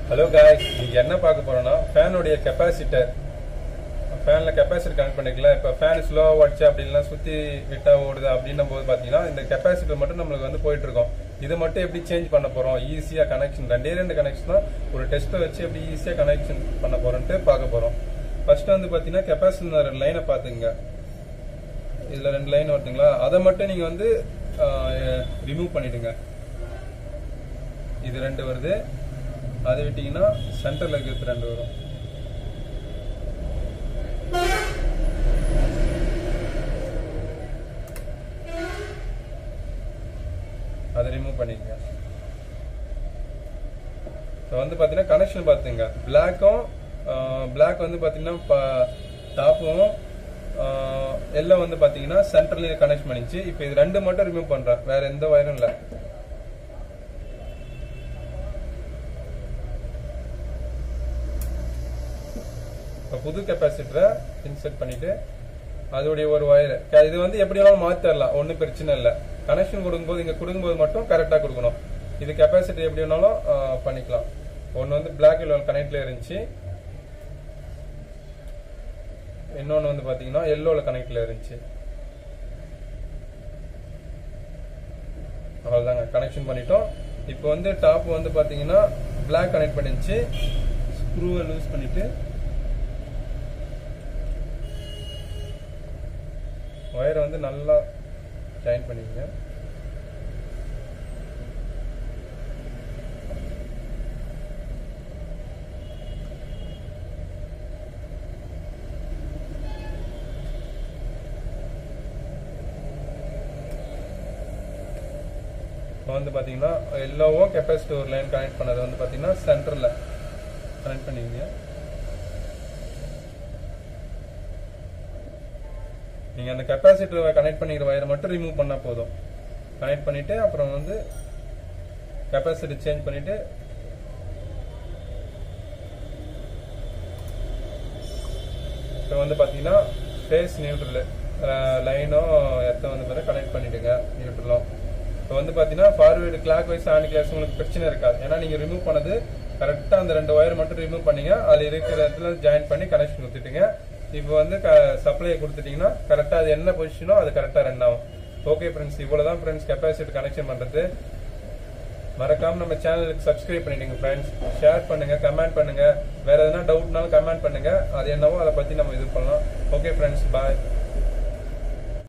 hello guys இன்னைக்கு என்ன பார்க்க போறோம்னா ஃபேனுடைய கெப்பாசிட்டர் ஃபேன்ல கெப்பாசிட்டர் கனெக்ட் பண்ணிக்கலாம் இப்போ ஃபேன் ஸ்லோவாக ஓடிச்சு அப்படின்லாம் சுற்றி விட்டா ஓடுது அப்படின்னும் போது பார்த்தீங்கன்னா இந்த கெப்பாசிட்டர் மட்டும் நம்மளுக்கு வந்து போயிட்டு இருக்கோம் இதை மட்டும் எப்படி சேஞ்ச் பண்ண போறோம் ஈஸியாக கனெக்ஷன் ரெண்டே ரெண்டு கனெக்ஷன் தான் ஒரு டெஸ்ட்டை வச்சு எப்படி ஈஸியாக கனெக்ஷன் பண்ண போறோம்ட்டு பார்க்க போறோம் ஃபர்ஸ்ட் வந்து பார்த்தீங்கன்னா கெப்பாசிட்டர் லைனை பார்த்துங்க இதில் ரெண்டு லைன் வருதுங்களா அதை மட்டும் நீங்கள் வந்து ரிமூவ் பண்ணிடுங்க இது ரெண்டு வருது அதை விட்டீங்கன்னா சென்டர்ல இருக்கிறது ரெண்டு வரும் அதை ரிமூவ் பண்ணிக்கங்க இப்போ வந்து பார்த்தீங்கன்னா கனெக்ஷன் பார்த்துங்க பிளாக்கும் பிளாக் வந்து பார்த்தீங்கன்னா டாப்பும் எல்லாம் வந்து பார்த்தீங்கன்னா சென்டர்லேயே கனெக்ட் பண்ணிச்சு இப்போ இது ரெண்டு மட்டும் ரிமூவ் பண்ணுறேன் வேற எந்த வயரும் இல்லை இப்போ புது கெப்பாசிட்டரை இன்செர்ட் பண்ணிட்டு அதோடைய ஒரு ஒயர் இது வந்து எப்படி வேணாலும் மாத்திரலாம் ஒன்றும் பிரச்சனை இல்லை கனெக்ஷன் கொடுக்கும்போது இங்கே கொடுக்கும்போது மட்டும் கரெக்டாக கொடுக்கணும் இது கெப்பாசிட்டி எப்படி வேணாலும் ஆஹ், பண்ணிக்கலாம் ஒன்று வந்து பிளாக் எல்லோ கனெக்ட்ல இருந்துச்சு இன்னொன்று வந்து பார்த்தீங்கன்னா எல்லோவில் கனெக்ட்ல இருந்துச்சு அவ்வளோதாங்க கனெக்ஷன் பண்ணிட்டோம் இப்போ வந்து டாப் வந்து பார்த்தீங்கன்னா பிளாக் கனெக்ட் பண்ணிருந்துச்சு ஸ்க்ரூவை லூஸ் பண்ணிட்டு ஒயரை வந்து நல்லா ஜாயின் பண்ணிக்கங்க இப்போ வந்து பார்த்தீங்கன்னா எல்லாவும் கெப்பாசிட்டி ஒரு லைன் கனெக்ட் பண்ணது வந்து பார்த்தீங்கன்னா சென்டரில் கனெக்ட் பண்ணிக்கங்க நீங்கள் அந்த கெப்பாசிட்டர் கனெக்ட் பண்ணிக்கிற வயரை மட்டும் ரிமூவ் பண்ணால் போதும் கனெக்ட் பண்ணிவிட்டு அப்புறம் வந்து கெப்பாசிட்டி சேஞ்ச் பண்ணிவிட்டு இப்போ வந்து பார்த்தீங்கன்னா ஃபேஸ் நியூட்ரல் லைனும் எர்த்தை வந்து பார்த்தா கனெக்ட் பண்ணிவிடுங்க நியூட்ரலும் இப்போ வந்து பார்த்தீங்கன்னா forward clockwise anticlockwise உங்களுக்கு பிரச்சனை இருக்காது ஏன்னா நீங்கள் ரிமூவ் பண்ணது கரெக்டாக அந்த ரெண்டு ஒயர் மட்டும் ரிமூவ் பண்ணீங்க அதில் இருக்கிற இடத்துல ஜாயின் பண்ணி கனெக்ஷன் கொடுத்துட்டீங்க இப்போ வந்து சப்ளை கொடுத்துட்டீங்கன்னா கரெக்டாக அது என்ன பொசிஷனோ அது கரெக்டாக ரன் ஆகும் ஓகே ஃப்ரெண்ட்ஸ் இவ்வளோ தான் ஃப்ரெண்ட்ஸ் கெப்பாசிட்டி கனெக்ஷன் பண்ணுறது மறக்காம நம்ம சேனலுக்கு சப்ஸ்கிரைப் பண்ணிடுங்க ஃப்ரெண்ட்ஸ் ஷேர் பண்ணுங்க கமெண்ட் பண்ணுங்க வேற எதனா டவுட்னாலும் கமெண்ட் பண்ணுங்க அது என்னவோ அதை பத்தி நம்ம இது பண்ணலாம் ஓகே ஃப்ரெண்ட்ஸ் பாய்